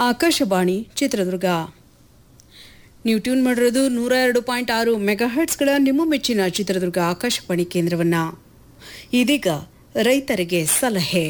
ಆಕಾಶವಾಣಿ ಚಿತ್ರದುರ್ಗ ನೀವು ಟ್ಯೂನ್ ಮಾಡಿರೋದು ನೂರ ಎರಡು ಪಾಯಿಂಟ್ ಆರು ಮೆಗಾಹರ್ಟ್ಸ್ಗಳ ನಿಮ್ಮ ಮೆಚ್ಚಿನ ಚಿತ್ರದುರ್ಗ ಆಕಾಶವಾಣಿ ಕೇಂದ್ರವನ್ನ ಇದೀಗ ರೈತರಿಗೆ ಸಲಹೆ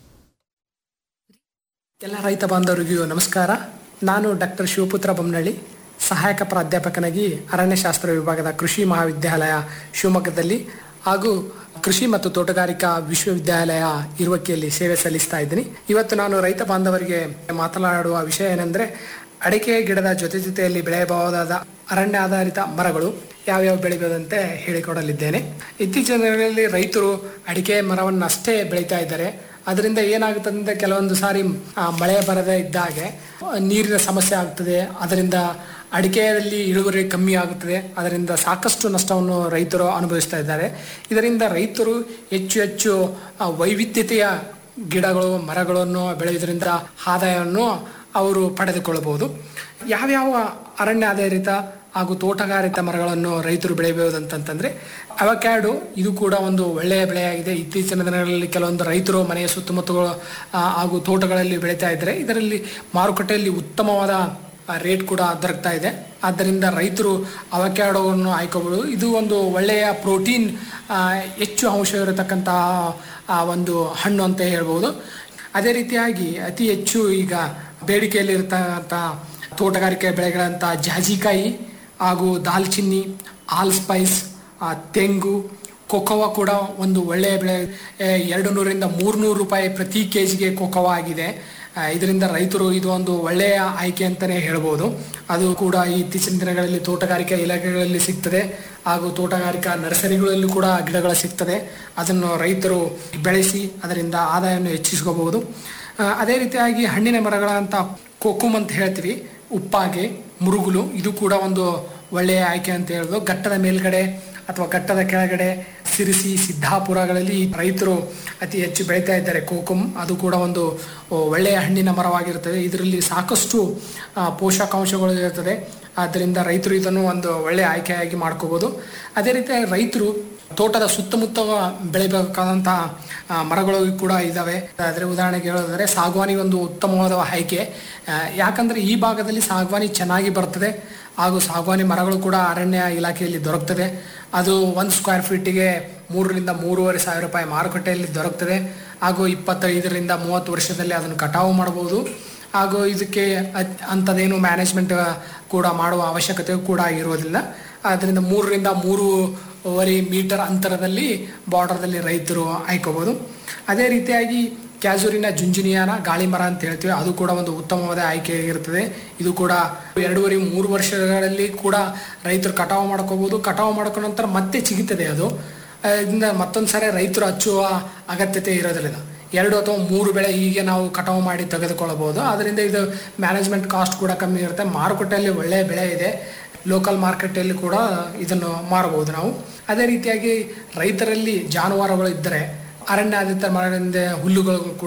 ಎಲ್ಲ ರೈತ ಬಾಂಧವರಿಗೂ ನಮಸ್ಕಾರ ನಾನು ಡಾಕ್ಟರ್ ಶಿವಪುತ್ರ ಬೊಮ್ಮನಳ್ಳಿ ಸಹಾಯಕ ಪ್ರಾಧ್ಯಾಪಕನಾಗಿ ಅರಣ್ಯಶಾಸ್ತ್ರ ವಿಭಾಗದ ಕೃಷಿ ಮಹಾವಿದ್ಯಾಲಯ ಶಿವಮೊಗ್ಗದಲ್ಲಿ ಹಾಗೂ ಕೃಷಿ ಮತ್ತು ತೋಟಗಾರಿಕಾ ವಿಶ್ವವಿದ್ಯಾಲಯ ಇರುವಕ್ಕಿಯಲ್ಲಿ ಸೇವೆ ಸಲ್ಲಿಸ್ತಾ ಇದ್ದೀನಿ ಇವತ್ತು ನಾನು ರೈತ ಬಾಂಧವರಿಗೆ ಮಾತನಾಡುವ ವಿಷಯ ಏನೆಂದರೆ ಅಡಿಕೆ ಗಿಡದ ಜೊತೆ ಜೊತೆಯಲ್ಲಿ ಬೆಳೆಯಬಹುದಾದ ಅರಣ್ಯ ಆಧಾರಿತ ಮರಗಳು ಯಾವ್ಯಾವ ಬೆಳಿಬೋದಂತೆ ಹೇಳಿಕೊಡಲಿದ್ದೇನೆ ಇತ್ತೀಚಿನ ದಿನಗಳಲ್ಲಿ ರೈತರು ಅಡಿಕೆ ಮರವನ್ನಷ್ಟೇ ಬೆಳೀತಾ ಇದ್ದಾರೆ ಅದರಿಂದ ಏನಾಗುತ್ತದೆ ಅಂದರೆ ಕೆಲವೊಂದು ಸಾರಿ ಆ, ಮಳೆ ಬರದೇ ಇದ್ದಾಗೆ ಆ, ನೀರಿನ ಸಮಸ್ಯೆ ಆಗ್ತದೆ ಅದರಿಂದ ಅಡಿಕೆಯಲ್ಲಿ ಇಳುವರಿ ಕಮ್ಮಿ ಆಗುತ್ತದೆ ಅದರಿಂದ ಸಾಕಷ್ಟು ನಷ್ಟವನ್ನು ರೈತರು ಅನುಭವಿಸ್ತಾ ಇದ್ದಾರೆ ಇದರಿಂದ ರೈತರು ಹೆಚ್ಚು ಹೆಚ್ಚು ಆ, ವೈವಿಧ್ಯತೆಯ ಗಿಡಗಳು ಮರಗಳನ್ನು ಬೆಳೆಯುವುದರಿಂದ ಆದಾಯವನ್ನು ಅವರು ಪಡೆದುಕೊಳ್ಳಬಹುದು ಯಾವ್ಯಾವ ಅರಣ್ಯ ಆಧಾರಿತ ಹಾಗೂ ತೋಟಗಾರಿತ ಮರಗಳನ್ನು ರೈತರು ಬೆಳೆಯಬಹುದಂತಂತಂದ್ರೆ ಅವಕ್ಯಾಡು ಇದು ಕೂಡ ಒಂದು ಒಳ್ಳೆಯ ಬೆಳೆಯಾಗಿದೆ ಇತ್ತೀಚಿನ ದಿನಗಳಲ್ಲಿ ಕೆಲವೊಂದು ರೈತರು ಮನೆಯ ಸುತ್ತಮುತ್ತಗಳು ಆ, ಹಾಗೂ ತೋಟಗಳಲ್ಲಿ ಬೆಳೀತಾ ಇದ್ದಾರೆ ಇದರಲ್ಲಿ ಮಾರುಕಟ್ಟೆಯಲ್ಲಿ ಉತ್ತಮವಾದ ರೇಟ್ ಕೂಡ ದೊರಕ್ತಾ ಇದೆ ಆದ್ದರಿಂದ ರೈತರು ಅವಕ್ಯಾಡೋವನ್ನು ಆಯ್ಕೋಬಹುದು ಇದು ಒಂದು ಒಳ್ಳೆಯ ಪ್ರೋಟೀನ್ ಆ, ಹೆಚ್ಚು ಅಂಶ ಇರತಕ್ಕಂತಹ ಆ ಒಂದು ಹಣ್ಣು ಅಂತ ಹೇಳ್ಬೋದು ಅದೇ ರೀತಿಯಾಗಿ ಅತಿ ಹೆಚ್ಚು ಈಗ ಬೇಡಿಕೆಯಲ್ಲಿ ಇರತಕ್ಕಂಥ ತೋಟಗಾರಿಕೆ ಬೆಳೆಗಳಂತ ಜಾಜಿಕಾಯಿ ಹಾಗೂ ದಾಲ್ಚಿನ್ನಿ ಆಲ್ ಸ್ಪೈಸ್ ಆ, ತೆಂಗು ಕೊಕೊವಾ ಕೂಡ ಒಂದು ಒಳ್ಳೆಯ ಬೆಳೆ ಎ, ಎರಡು ನೂರಿಂದ ಮೂರ್ನೂರು ರೂಪಾಯಿ ಪ್ರತಿ ಕೆ ಜಿಗೆ ಕೊಕೊವಾ ಆಗಿದೆ ಆ, ಇದರಿಂದ ರೈತರು ಇದು ಒಂದು ಒಳ್ಳೆಯ ಆಯ್ಕೆ ಅಂತಲೇ ಹೇಳ್ಬೋದು ಅದು ಕೂಡ ಈ ಇತ್ತೀಚಿನ ದಿನಗಳಲ್ಲಿ ತೋಟಗಾರಿಕಾ ಇಲಾಖೆಗಳಲ್ಲಿ ಸಿಗ್ತದೆ ಹಾಗೂ ತೋಟಗಾರಿಕಾ ನರ್ಸರಿಗಳಲ್ಲೂ ಕೂಡ ಗಿಡಗಳು ಸಿಗ್ತದೆ ಅದನ್ನು ರೈತರು ಬೆಳೆಸಿ ಅದರಿಂದ ಆದಾಯವನ್ನು ಹೆಚ್ಚಿಸ್ಕೋಬಹುದು ಆ, ಅದೇ ರೀತಿಯಾಗಿ ಹಣ್ಣಿನ ಮರಗಳಂತ ಕೋಕುಮ್ ಅಂತ ಹೇಳ್ತೀವಿ ಉಪ್ಪಾಗೆ ಮುರುಗುಲು ಇದು ಕೂಡ ಒಂದು ಒಳ್ಳೆಯ ಆಯ್ಕೆ ಅಂತ ಹೇಳೋದು ಘಟ್ಟದ ಮೇಲ್ಗಡೆ ಅಥವಾ ಘಟ್ಟದ ಕೆಳಗಡೆ ಸಿರಿಸಿ ಸಿದ್ದಾಪುರಗಳಲ್ಲಿ ರೈತರು ಅತಿ ಹೆಚ್ಚು ಬೆಳೀತಾ ಇದ್ದಾರೆ ಕೋಕುಮ್ ಅದು ಕೂಡ ಒಂದು ಒಳ್ಳೆಯ ಹಣ್ಣಿನ ಮರವಾಗಿರುತ್ತದೆ ಇದರಲ್ಲಿ ಸಾಕಷ್ಟು ಆ, ಪೋಷಕಾಂಶಗಳು ಇರುತ್ತದೆ ಆದ್ದರಿಂದ ರೈತರು ಇದನ್ನು ಒಂದು ಒಳ್ಳೆಯ ಆಯ್ಕೆಯಾಗಿ ಮಾಡ್ಕೋಬೋದು ಅದೇ ರೀತಿ ರೈತರು ತೋಟದ ಸುತ್ತಮುತ್ತ ಬೆಳಿಬೇಕಾದಂತಹ ಆ, ಮರಗಳು ಕೂಡ ಇದ್ದಾವೆ ಆದರೆ ಉದಾಹರಣೆಗೆ ಹೇಳೋದಾದ್ರೆ ಸಾಗವಾನಿ ಒಂದು ಉತ್ತಮವಾದ ಆಯ್ಕೆ ಆ, ಯಾಕಂದ್ರೆ ಈ ಭಾಗದಲ್ಲಿ ಸಾಗವಾನಿ ಚೆನ್ನಾಗಿ ಬರ್ತದೆ ಹಾಗೂ ಸಾಗವಾನಿ ಮರಗಳು ಕೂಡ ಅರಣ್ಯ ಇಲಾಖೆಯಲ್ಲಿ ದೊರಕ್ತದೆ ಅದು ಒಂದು ಸ್ಕ್ವೇರ್ ಫೀಟಿಗೆ ಮೂರರಿಂದ ಮೂರುವರೆ ಸಾವಿರ ರೂಪಾಯಿ ಮಾರುಕಟ್ಟೆಯಲ್ಲಿ ದೊರಕ್ತದೆ ಹಾಗೂ ಇಪ್ಪತ್ತೈದರಿಂದ ಮೂವತ್ತು ವರ್ಷದಲ್ಲಿ ಅದನ್ನು ಕಟಾವು ಮಾಡಬಹುದು ಹಾಗೂ ಇದಕ್ಕೆ ಅದ್- ಅಂಥದ್ದೇನು ಮ್ಯಾನೇಜ್ಮೆಂಟ್ ಕೂಡ ಮಾಡುವ ಅವಶ್ಯಕತೆ ಕೂಡ ಇರುವುದಿಲ್ಲ ಆದ್ದರಿಂದ ಮೂರರಿಂದ ಮೂರುವರೆ ಮೀಟರ್ ಅಂತರದಲ್ಲಿ ಬಾರ್ಡರ್ದಲ್ಲಿ ರೈತರು ಆಯ್ಕೋಬಹುದು ಅದೇ ರೀತಿಯಾಗಿ ಕ್ಯಾಸೂರಿನ ಜುಂಜುನಿಯಾನ ಗಾಳಿ ಮರ ಅಂತ ಹೇಳ್ತೀವಿ ಅದು ಕೂಡ ಒಂದು ಉತ್ತಮವಾದ ಆಯ್ಕೆ ಇರುತ್ತದೆ ಇದು ಕೂಡ ಎರಡೂವರೆ ಮೂರು ವರ್ಷಗಳಲ್ಲಿ ಕೂಡ ರೈತರು ಕಟಾವು ಮಾಡ್ಕೋಬಹುದು ಕಟಾವು ಮಾಡ್ಕೊಂಡ ನಂತರ ಮತ್ತೆ ಚಿಗುತ್ತದೆ ಅದು ಆ, ಇದರಿಂದ ಮತ್ತೊಂದು ಸಾರಿ ರೈತರು ಹಚ್ಚುವ ಅಗತ್ಯತೆ ಇರೋದಿಲ್ಲ ಎರಡು ಅಥವಾ ಮೂರು ಬೆಳೆ ಹೀಗೆ ನಾವು ಕಟಾವು ಮಾಡಿ ತೆಗೆದುಕೊಳ್ಳಬಹುದು ಅದರಿಂದ ಇದು ಮ್ಯಾನೇಜ್ಮೆಂಟ್ ಕಾಸ್ಟ್ ಕೂಡ ಕಮ್ಮಿ ಇರುತ್ತೆ ಮಾರುಕಟ್ಟೆಯಲ್ಲಿ ಒಳ್ಳೆಯ ಬೆಳೆ ಇದೆ ಲೋಕಲ್ ಮಾರ್ಕೆಟಲ್ಲಿ ಕೂಡ ಇದನ್ನು ಮಾರಬಹುದು ನಾವು ಅದೇ ರೀತಿಯಾಗಿ ರೈತರಲ್ಲಿ ಜಾನುವಾರುಗಳು ಇದ್ದರೆ ಅರಣ್ಯ ಆಧಾರಿತ ಮರಗಳಿಂದ ಹುಲ್ಲುಗಳು ಕೂಡ